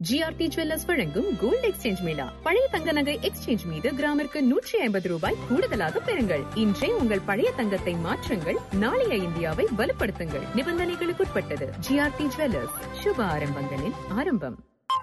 GRT jewellers வழங்கும் gold exchange mela பழைய தங்க நகை எக்ஸ்சேஞ்ச் மீது கிராமிற்கு நூற்றி ஐம்பது ரூபாய் கூடுதலாக பெறுங்கள் இன்றே உங்கள் பழைய தங்கத்தை மாற்றுங்கள் நாளைய இந்தியாவை வலுப்படுத்துங்கள் நிபந்தனைகளுக்குட்பட்டது ஜிஆர்டி ஜுவல்லர்ஸ் சுப ஆரம்பங்களின் ஆரம்பம்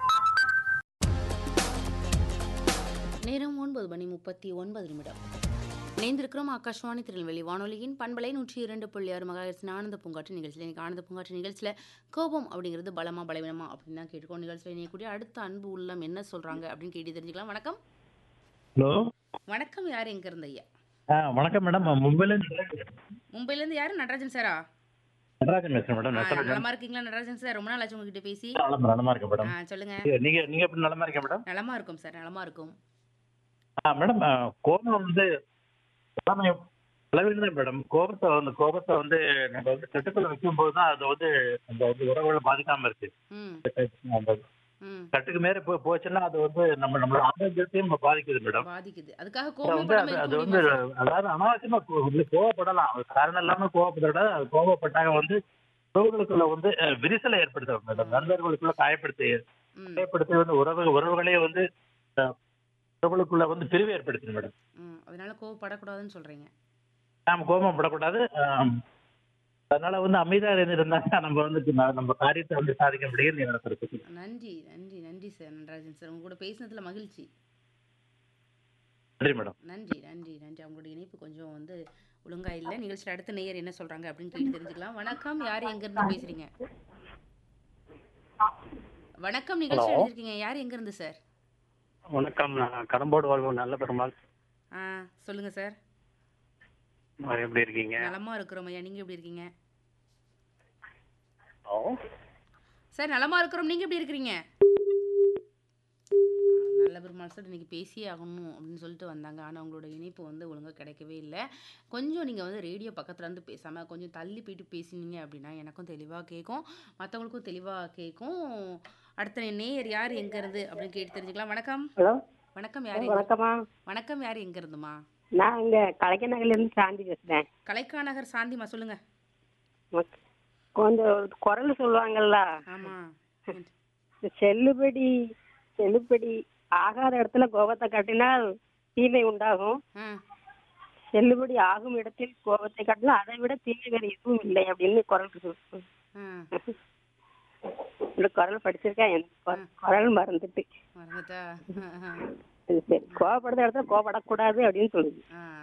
நேரம் ஒன்பது மணி முப்பத்தி ஒன்பது நிமிடம் இணைந்திருக்கிறோம் ஆகாஷ்வாணி திருநெல்வேலி வானொலியின் பண்பலை நூற்றி இரண்டு புள்ளி ஆறு மகாயிரத்தின் ஆனந்த பூங்காற்று நிகழ்ச்சியில் இன்னைக்கு ஆனந்த பூங்காற்று நிகழ்ச்சியில் கோபம் அப்படிங்கிறது பலமா பலவீனமா அப்படின்னு தான் கேட்டுக்கோம் நிகழ்ச்சியில் இணையக்கூடிய அடுத்த அன்பு உள்ளம் என்ன சொல்றாங்க அப்படின்னு கேட்டு தெரிஞ்சுக்கலாம் வணக்கம் ஹலோ வணக்கம் யார் எங்க இருந்த ஐயா ஆ வணக்கம் மேடம் மும்பைல மும்பைலேருந்து யாரு நடராஜன் சாரா நடராஜன் பேசுறேன் மேடம் ஆ, நடராஜன் நலமா இருக்கீங்களா நடராஜன் சார் ரொம்ப நாள் ஆச்சு உங்ககிட்ட பேசி நலம் நலமா இருக்கேன் மேடம் ஆ, சொல்லுங்க நீங்க நீங்க எப்படி நலமா இருக்கேன் மேடம் நலமா இருக்கும் சார் நலமா இருக்கும் ஆ மேடம் ஆ, கோபம் வந்து எல்லாமே அளவில் தான் மேடம் கோபத்தை வந்து கோபத்தை வந்து நம்ம வந்து கட்டுக்குள்ள வைக்கும் போது தான் அது வந்து அந்த வந்து உறவுகளை பாதிக்காம இருக்கு ம் அந்த ம் கட்டுக்கு மேல போ போச்சுன்னா அது வந்து நம்ம நம்மளோட ஆரோக்கியத்தையும் நம்ம பாதிக்குது மேடம் பாதிக்குது அதுக்காக அது கோபம் வந்து அது அது வந்து அதாவது அனாவசியமா கோ- வந்து கோவப்படலாம் அது காரணம் இல்லாம கோவப்படுறத அது கோவப்பட்டாங்க வந்து உறவுகளுக்குள்ள வந்து அஹ், விரிசலை ஏற்படுத்தும் மேடம் நண்பர்களுக்குள்ள காயப்படுத்தி ம் காயப்படுத்தி வந்து உறவு உறவுகளே வந்து அஹ், உறவுகளுக்குள்ள வந்து பிரிவு ஏற்படுத்தும் மேடம் ம் அதனால கோவப்படக்கூடாதுன்னு சொல்றீங்க நாம கோபம் படக்கூடாது ஆம். அதனால வந்து அமைதியா இருந்திருந்தாங்க நம்ம வந்து ந- நம்ம காரியத்தை வந்து சாதிக்க முடியும்னு என்னோட கருத்து நன்றி நன்றி நன்றி சார் நடராஜன் சார் உங்க கூட பேசினதுல மகிழ்ச்சி நன்றி மேடம் நன்றி நன்றி நன்றி அவங்களோட இணைப்பு கொஞ்சம் வந்து ஒழுங்கா இல்லை நிகழ்ச்சியில் அடுத்த நேயர் என்ன சொல்றாங்க அப்படின்னு கேட்டு தெரிஞ்சுக்கலாம் வணக்கம் யார் எங்க இருந்து பேசுறீங்க வணக்கம் நிகழ்ச்சி Hello. இருக்கீங்க யார் எங்க இருந்து சார் வணக்கம் நான் கடம்போடு வாழ்வோம் நல்ல பெருமாள் ஆ சொல்லுங்க சார் அஹ் எப்படி இருக்கீங்க நலமா இருக்கிறோம் ஐயா நீங்க எப்படி இருக்கீங்க ஹலோ சார் நலமா இருக்கிறோம் நீங்க எப்படி இருக்கிறீங்க நல்ல பெருமாள் சார் இன்னைக்கு பேசியே ஆகணும் அப்படின்னு சொல்லிட்டு வந்தாங்க ஆனால் அவங்களோட இணைப்பு வந்து ஒழுங்காக கிடைக்கவே இல்லை கொஞ்சம் நீங்கள் வந்து ரேடியோ பக்கத்துல இருந்து பேசாமல் கொஞ்சம் தள்ளி போயிட்டு பேசினீங்க அப்படின்னா எனக்கும் தெளிவாக கேட்கும் மற்றவங்களுக்கும் தெளிவாக கேட்கும் அடுத்த நேயர் யார் எங்க இருந்து அப்படின்னு கேட்டு தெரிஞ்சுக்கலாம் வணக்கம் ஹலோ வணக்கம் யார் எங்க வணக்கம்மா வணக்கம் யார் எங்க இருந்துமா நான் இங்க கலைஞர் நகர்ல இருந்து சாந்தி பேசுறேன் கலைக்காநகர் சாந்திமா சொல்லுங்க மக்- கொஞ்சம் குரல் சொல்லுவாங்கல்ல ஆமா இந்த செல்லுபடி செல்லுபடி ஆகாத இடத்துல கோபத்தை காட்டினால் தீமை உண்டாகும் ஆ செல்லுபடி ஆகும் இடத்தில் கோபத்தை காட்டினால் அதை விட தீமை வேற எதுவும் இல்லை அப்படின்னு குரல் சொல்லு ஆ இந்த குரல் படிச்சிருக்கேன் எனக்கு குர- குரல் மறந்துட்டு மறந்துட்டா சரி சரி கோவப்படுற இடத்துல கோவப்படக்கூடாது அப்படின்னு சொல்லுது ஆ